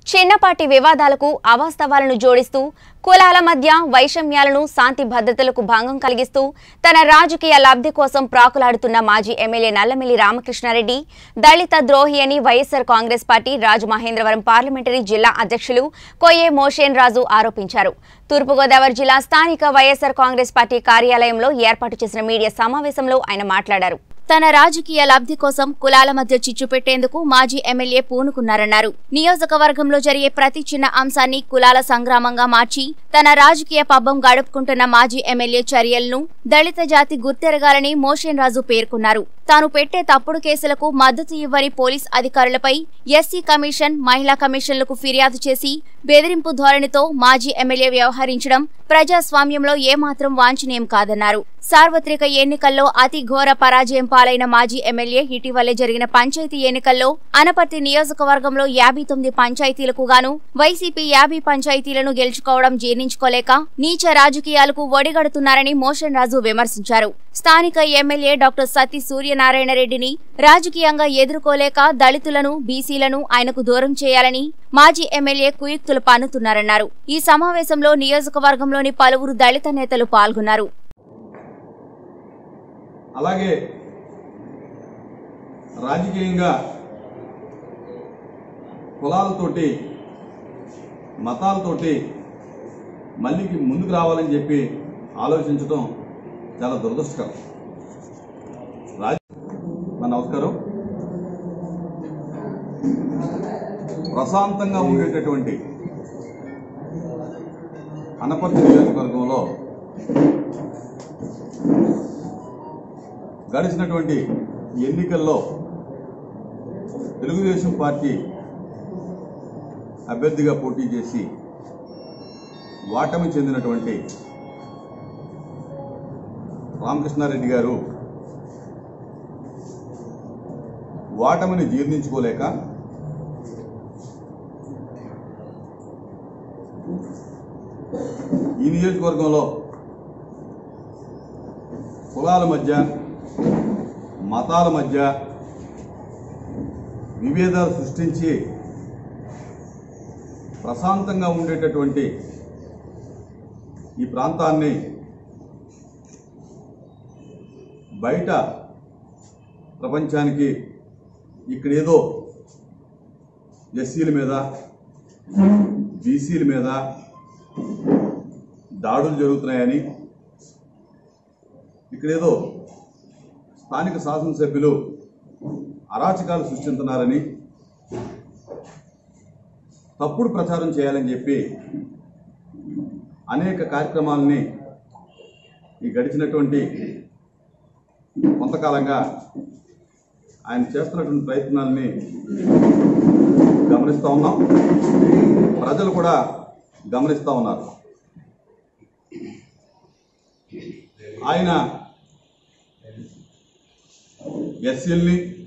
చిన్నపాటి వివాదాలకు అవాస్తవాలను జోడిస్తూ కులాల మధ్య వైషమ్యాలను శాంతి భద్రతలకు భంగం కలిగిస్తూ తన రాజకీయ లబ్ధి కోసం ప్రాకులాడుతున్న మాజీ ఎమ్మెల్యే నల్లమిల్లి రామకృష్ణారెడ్డి దళిత ద్రోహి అని YSR Congress party Rajamahendravaram parliamentary జిల్లా అధ్యక్షులు కొయ్యే మోషేన్ రాజు ఆరోపించారు తూర్పుగోదావరి జిల్లా స్థానిక వైఎస్సార్ కాంగ్రెస్ పార్టీ కార్యాలయంలో ఏర్పాటు చేసిన మీడియా సమావేశంలో ఆయన మాట్లాడారు తన రాజకీయ లబ్ధి కోసం కులాల మధ్య చిచ్చు పెట్టేందుకు మాజీ ఎమ్మెల్యే పూనుకున్నారన్నారు నియోజకవర్గంలో జరిగే ప్రతి చిన్న అంశాన్ని కులాల సంగ్రామంగా మార్చి తన రాజకీయ పబ్బం గడుపుకుంటున్న మాజీ ఎమ్మెల్యే చర్యలను దళిత జాతి గుర్తెరగాలని మోషన్ రాజు పేర్కొన్నారు తాను పెట్టే తప్పుడు కేసులకు మద్దతు ఇవ్వని పోలీస్ అధికారులపై ఎస్సీ కమిషన్ మహిళా కమిషన్లకు ఫిర్యాదు చేసి బెదిరింపు ధోరణితో మాజీ ఎమ్మెల్యే వ్యవహరించడం ప్రజాస్వామ్యంలో ఏమాత్రం వాంఛనీయం కాదన్నారు సార్వత్రిక ఎన్నికల్లో అతి ఘోర పరాజయం పాలైన మాజీ ఎమ్మెల్యే ఇటీవలే జరిగిన పంచాయతీ ఎన్నికల్లో అనపర్తి నియోజకవర్గంలో యాభై తొమ్మిది పంచాయతీలకు గాను వైసీపీ యాభై పంచాయతీలను గెలుచుకోవడం జీర్ణించుకోలేక నీచ రాజకీయాలకు ఒడిగడుతున్నారని మోషన్ రాజు విమర్శించారు స్థానిక ఎమ్మెల్యే డాక్టర్ సతీ సూర్యనారాయణ రెడ్డిని రాజకీయంగా ఎదుర్కోలేక దళితులను బీసీలను ఆయనకు దూరం చేయాలని మాజీ ఎమ్మెల్యే కుయుక్తులు పన్నుతున్నారన్నారు ఈ సమావేశంలో నియోజకవర్గంలోని పలువురు దళిత నేతలు పాల్గొన్నారు అలాగే రాజకీయంగా కులాలతోటి మతాలతోటి మళ్ళీ ముందుకు రావాలని చెప్పి ఆలోచించడం చాలా దురదృష్టకరం రాజ మా నమస్కారం ప్రశాంతంగా ఉండేటటువంటి అనపర్తి నియోజకవర్గంలో గడిచినటువంటి ఎన్నికల్లో తెలుగుదేశం పార్టీ అభ్యర్థిగా పోటీ చేసి వాటమి చెందినటువంటి రామకృష్ణారెడ్డి గారు వాటమిని జీర్ణించుకోలేక ఈ నియోజకవర్గంలో కులాల మధ్య మతాల మధ్య విభేదాలు సృష్టించి ప్రశాంతంగా ఉండేటటువంటి ఈ ప్రాంతాన్ని బయట ప్రపంచానికి ఇక్కడేదో ఎస్సీల మీద బీసీల మీద దాడులు జరుగుతున్నాయని ఇక్కడేదో స్థానిక శాసనసభ్యులు అరాచకాలు సృష్టిస్తున్నారని తప్పుడు ప్రచారం చేయాలని చెప్పి అనేక కార్యక్రమాలని ఈ గడిచినటువంటి కొంతకాలంగా ఆయన చేస్తున్నటువంటి ప్రయత్నాలని గమనిస్తూ ఉన్నాం ప్రజలు కూడా గమనిస్తూ ఉన్నారు ఆయన ఎస్సీల్ని